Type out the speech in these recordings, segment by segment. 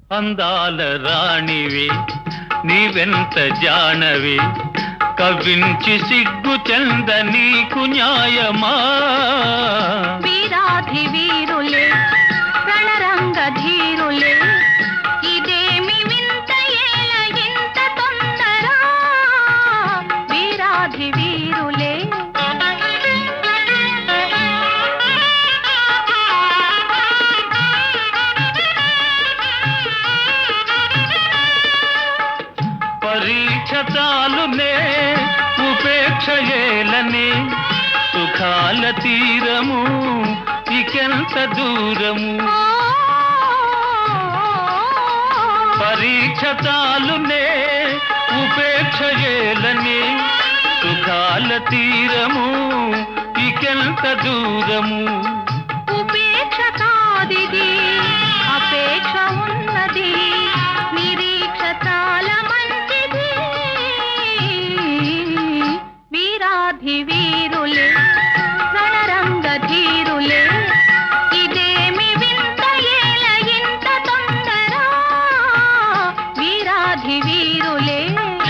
అందాల రాణివి నీవెంత జానవి కవ్వించి సిగ్గు చెంద నీకు న్యాయమా వీరాధి వీరులే రణరంగ ధీరులే ఇదేమి వింత ఏల ఇంత తొందర వీరాధి వీరులే పరీక్ష చాలునే ఉపేక్ష ఏలనే సుఖాల తీరము ఇకెంత దూరము పరీక్ష చాలునే ఉపేక్ష ఏలనే సుఖాల తీరము ఇకెంత దూరము ఉపేక్ష కాదిది అపేక్ష ఉన్నది నిరీక్ష చాలా మంచిది వీరాధి వీరులే రణరంగ ధీరులే ఇదేమి వింత ఏల ఇంత తొందర వీరాధి వీరులే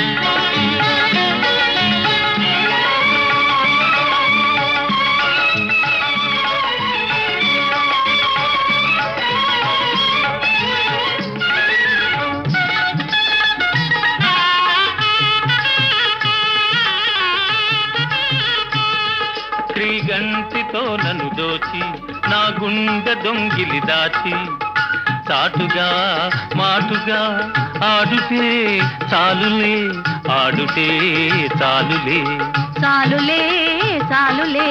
క్రీగంటితో నన్ను దోచి నా గుండె దొంగిలి దాచి చాటుగా మాటుగా ఆడుతే చాలులే ఆడుతే చాలులే చాలులే చాలులే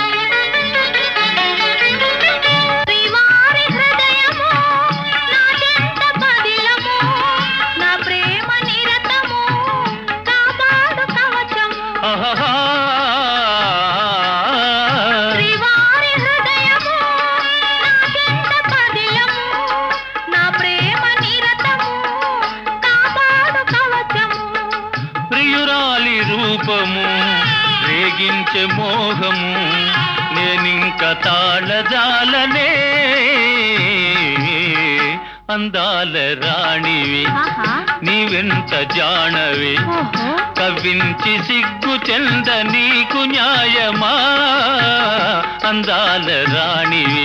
శ్రీవారి హృదయము నా చెంత పదిలము నా ప్రేమ నిరతము కాపాడు కవచము ఆహాహా. శ్రీవారి హృదయము నా చెంత పదిలము నా ప్రేమ నిరతము కాపాడు కవచము ప్రియురాలి రూపము రేగించే మోహము నేనింక తాళజాలనే అందాల రాణివి ఆహా నీవెంత జానవి ఓహో కవ్వించి సిగ్గు చెంద నీకు న్యాయమా అందాల రాణివి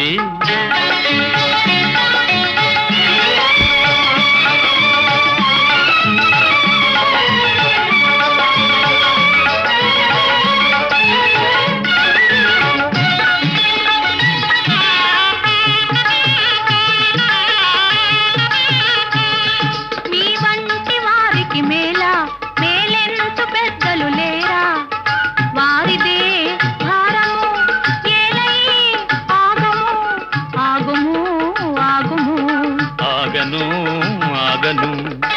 మీ వంటి వారికి మేళ మేలెంత పెద్దలు లేరా వారిదే భారము ఏలై ఆగము ఆగుము ఆగుము ఆగను ఆగను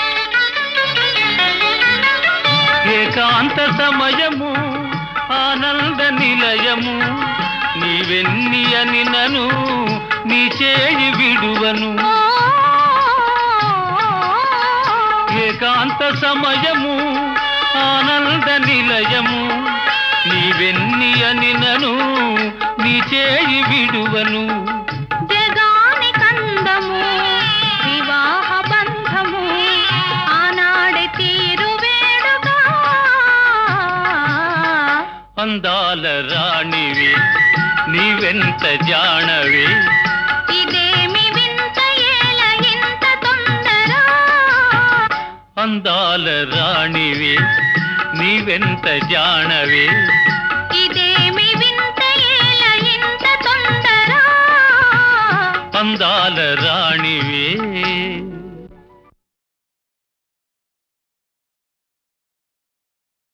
ఏకాంత సమయము ఆనంద నిలయము నీవెన్ని అని నను నీ చేయి విడువను ఓ, ఏకాంత సమయము ఆనంద నిలయము నీవెన్ని అని నను నీ చేయి విడువను జగాని కందము వివాహ బంధము ఆనాడే తీరు వేడుగా అందాల రాణివి నీవెంత జానవి ఇదేమి వింత ఏల ఇంత తొందర అందాల రాణివి నీవెంత జానవి ఇదేమి వింత ఏల ఇంత తొందర అందాల రాణివి